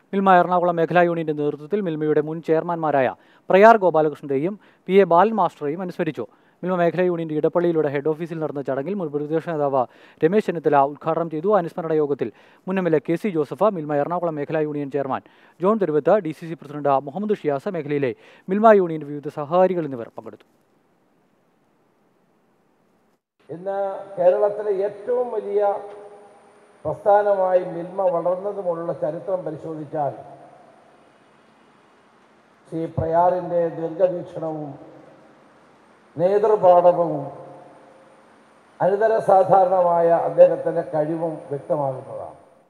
മിൽമ എറണാകുളം മേഖലാ യൂണിയന്റെ നേതൃത്വത്തിൽ മിൽമയുടെ മുൻ ചെയർമാൻമാരായ പ്രയാർ ഗോപാലകൃഷ്ണന്റെയും പി എ ബാലൻ മാസ്റ്ററെയും അനുസ്മരിച്ചു മിൽമ മേഖലാ യൂണിയന്റെ ഇടപ്പള്ളിയിലൂടെ ഹെഡ് ഓഫീസിൽ നടന്ന ചടങ്ങിൽ മുൻ പ്രതിപക്ഷ നേതാവ് രമേശ് ചെന്നിത്തല ഉദ്ഘാടനം ചെയ്തു അനുസ്മരണ യോഗത്തിൽ മുൻ M L A K C Joseph Milma Ernakulam മേഖലാ union chairman John Theruvath D C C president Muhammad Shiyas മേഖലയിലെ മിൽമ യൂണിയന്റെ വിവിധ സഹകാരികൾ എന്നിവർ പങ്കെടുത്തു ഇന്ന് കേരളത്തിലെ ഏറ്റവും വലിയ പ്രസ്ഥാനമായി മിൽമ വളർന്നതുമുള്ള ചരിത്രം പരിശോധിച്ചാൽ ശ്രീ പ്രയാറിൻ്റെ ദീർഘവീക്ഷണവും നേതൃപാഠവും അനിതര സാധാരണമായ അദ്ദേഹത്തിൻ്റെ കഴിവും വ്യക്തമാകുന്നതാണ്